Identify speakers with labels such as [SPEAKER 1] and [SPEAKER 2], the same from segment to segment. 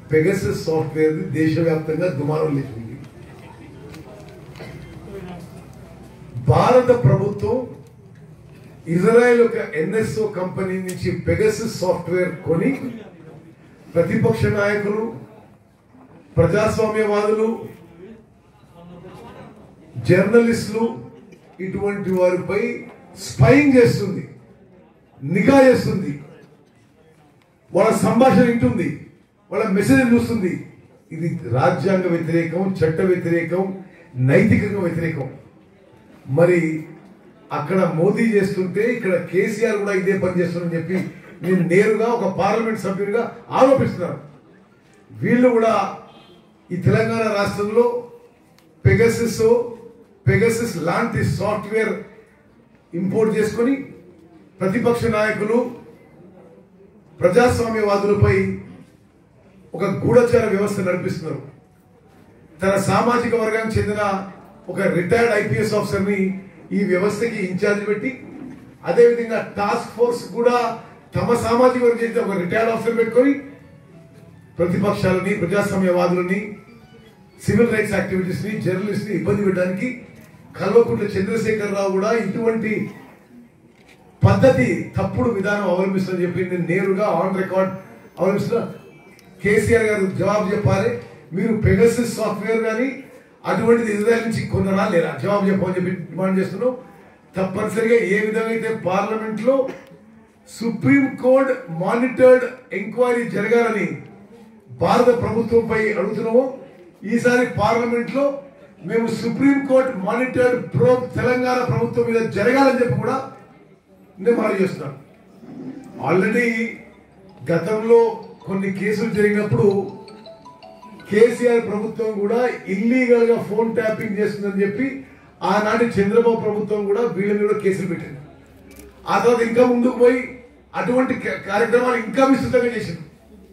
[SPEAKER 1] Pegasus software దేశవ్యాప్తంగా దుమారం లేచింది భారత ప్రభుత్వం ఇజ్రాయెల్ ఒక ఎన్ఎస్ఓ కంపెనీ నుంచి పెగసస్ సాఫ్ట్వేర్ కొని ప్రతిపక్ష నాయకులు ప్రజాస్వామ్యవాదులు జర్నలిస్టులు ఇటువంటి వారిపై స్పైయింగ్ చేస్తుంది నిఘా చేస్తుంది వాళ్ళ సంభాషణ వింటుంది వాళ్ళ మెసేజ్ చూస్తుంది ఇది రాజ్యాంగ వ్యతిరేకం చట్ట వ్యతిరేకం నైతికంగా వ్యతిరేకం మరి అక్కడ మోదీ చేస్తుంటే ఇక్కడ కేసీఆర్ కూడా ఇదే పని చేస్తున్నారని చెప్పి నేను నేరుగా ఒక పార్లమెంట్ సభ్యుడిగా ఆరోపిస్తున్నాను వీళ్ళు కూడా ఈ తెలంగాణ రాష్ట్రంలో పెగసిస్ పెగసిస్ లాంటి సాఫ్ట్వేర్ ఇంపోర్ట్ చేసుకొని ప్రతిపక్ష నాయకులు ప్రజాస్వామ్యవాదులపై ఒక గూఢచార వ్యవస్థ నడిపిస్తున్నారు తన సామాజిక వర్గానికి చెందిన ఒక రిటైర్డ్ ఐపీఎస్ ఆఫీసర్ ని ఈ వ్యవస్థకి ఇన్ఛార్జ్ పెట్టి అదేవిధంగా టాస్క్ ఫోర్స్ కూడా తమ సామాజిక వర్గం చెందిన ఒక రిటైర్డ్ ఆఫీసర్ పెట్టుకొని ప్రతిపక్షాలని ప్రజాస్వామ్యవాదులని సివిల్ రైట్స్ యాక్టివిటీస్ ని జర్నలిస్ట్ ని ఇబ్బంది పెట్టడానికి కల్వకుంట్ల చంద్రశేఖర్ రావు కూడా ఇటువంటి పద్ధతి తప్పుడు విధానం అవలంబిస్తుందని చెప్పి నేను నేరుగా ఆన్ రికార్డ్ అవలంబిస్తున్నా కేసీఆర్ గారు జవాబు చెప్పాలి మీరు పెగసిస్ సాఫ్ట్వేర్ కానీ అటువంటిది ఇజ్రాయెల్ నుంచి కొనరా లేరా జవాబు చెప్పమని చెప్పి డిమాండ్ చేస్తున్నాం తప్పనిసరిగా ఏ విధంగా అయితే పార్లమెంట్ లో సుప్రీం కోర్ట్ మానిటర్డ్ ఎంక్వైరీ జరగాలని భారత ప్రభుత్వంపై అడుగుతున్నాము ఈసారి పార్లమెంట్ లో మేము supreme court monitored probe Telangana ప్రభుత్వం మీద జరగాలని చెప్పి కూడా నేను మనం చేస్తున్నాను ఆల్రెడీ గతంలో కొన్ని కేసులు జరిగినప్పుడు కేసీఆర్ ప్రభుత్వం కూడా ఇల్లీగల్ గా ఫోన్ ట్యాపింగ్ చేస్తుందని చెప్పి ఆనాటి చంద్రబాబు ప్రభుత్వం కూడా వీళ్ళ మీద కేసులు పెట్టింది ఆ తర్వాత ఇంకా ముందుకు పోయి అటువంటి క- కార్యక్రమాలు ఇంకా విస్తృతంగా చేసింది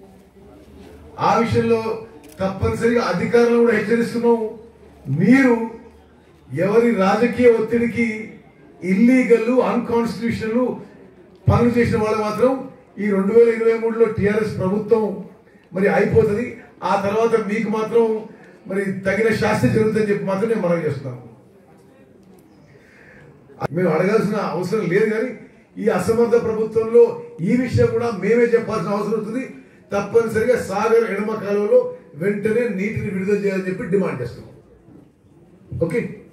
[SPEAKER 1] ఆ విషయంలో తప్పనిసరిగా అధికారులు కూడా హెచ్చరిస్తున్నాం మీరు ఎవరి రాజకీయ ఒత్తిడికి ఇల్లీగల్ అన్కాన్స్టిట్యూషనల్ పనులు చేసిన వాళ్ళు మాత్రం ఈ రెండు వేల ఇరవై మూడులో టిఆర్ఎస్ ప్రభుత్వం మరి అయిపోతుంది ఆ తర్వాత మీకు మాత్రం మరి తగిన శాస్త్రి జరుగుతుందని చెప్పి మాత్రం నేను మనం చేస్తున్నాను మేము అడగాల్సిన అవసరం లేదు కానీ ఈ అసమర్థ ప్రభుత్వంలో ఈ విషయం కూడా మేమే చెప్పాల్సిన అవసరం ఉంటుంది తప్పనిసరిగా సాగర్ ఎడమ కాలువలో వెంటనే నీటిని విడుదల చేయాలని చెప్పి డిమాండ్ చేస్తున్నాం ఓకే